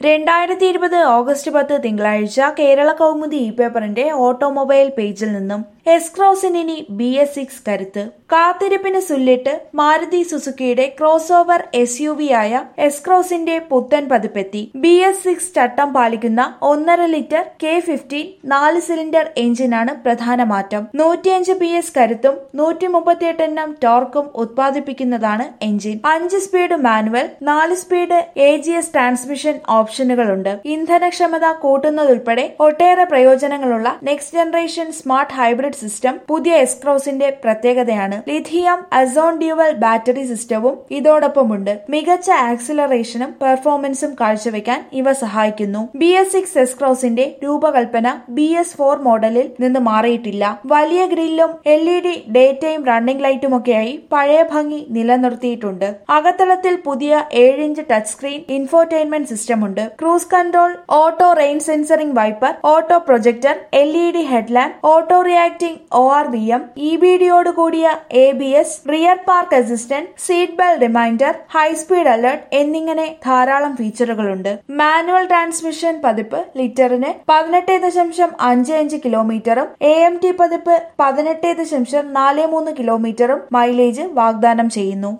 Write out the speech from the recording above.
രണ്ടായിരത്തി ഇരുപത് ഓഗസ്റ്റ് പത്ത് തിങ്കളാഴ്ച കേരള കൗമുദി ഇ പേപ്പറിന്റെ ഓട്ടോമൊബൈൽ പേജിൽ നിന്നും എസ്ക്രോസിന് ഇനി ബി എസ് സിക്സ് കരുത്ത് കാത്തിരിപ്പിന് സുല്ലിട്ട് മാരുതി സുസുക്കിയുടെ crossover S U V ആയ എസ്ക്രോസിന്റെ പുത്തൻ പതിപ്പെത്തി ബി എസ് സിക്സ് ചട്ടം പാലിക്കുന്ന ഒന്നര ലിറ്റർ കെ ഫിഫ്റ്റീൻ നാല് സിലിണ്ടർ എഞ്ചിനാണ് പ്രധാന മാറ്റം നൂറ്റിയഞ്ച് പി എസ് കരുത്തും നൂറ്റി മുപ്പത്തിയെട്ട് എണ്ണം ടോർക്കും ഉത്പാദിപ്പിക്കുന്നതാണ് എഞ്ചിൻ അഞ്ച് സ്പീഡ് മാനുവൽ നാല് speed A G S transmission ഓപ്ഷനുകളുണ്ട് ഇന്ധനക്ഷമത കൂട്ടുന്നതുൾപ്പെടെ ഒട്ടേറെ പ്രയോജനങ്ങളുള്ള next generation smart hybrid system പുതിയ എസ്ക്രോസിന്റെ പ്രത്യേകതയാണ് ലിഥിയം അസോൺ ഡ്യുവൽ ബാറ്ററി സിസ്റ്റവും ഇതോടൊപ്പമുണ്ട് മികച്ച ആക്സിലറേഷനും പെർഫോമൻസും കാഴ്ചവെക്കാൻ ഇവ സഹായിക്കുന്നു ബി എസ് സിക്സ് എസ്ക്രോസിന്റെ രൂപകൽപ്പന ബി എസ് ഫോർ മോഡലിൽ നിന്ന് മാറിയിട്ടില്ല വലിയ ഗ്രില്ലും എൽ ഇ ഡി ഡേറ്റയും റണ്ണിംഗ് ലൈറ്റുമൊക്കെയായി പഴയ ഭംഗി നിലനിർത്തിയിട്ടുണ്ട് അകത്തളത്തിൽ പുതിയ ഏഴ് inch touch screen infotainment system ഉണ്ട് cruise control auto rain sensoring wiper auto projector L E D headlamp auto reacting O R V M E B ഡിയോട് കൂടിയ A B S rear park assistant seat belt reminder high speed alert എന്നിങ്ങനെ ധാരാളം ഫീച്ചറുകളുണ്ട് manual transmission പതിപ്പ് ലിറ്ററിന് പതിനെട്ട് ദശാംശം അഞ്ച് അഞ്ച് കിലോമീറ്ററും എ എം ടി പതിപ്പ് പതിനെട്ട് ദശാംശം നാല് മൂന്ന് കിലോമീറ്ററും മൈലേജ് വാഗ്ദാനം ചെയ്യുന്നു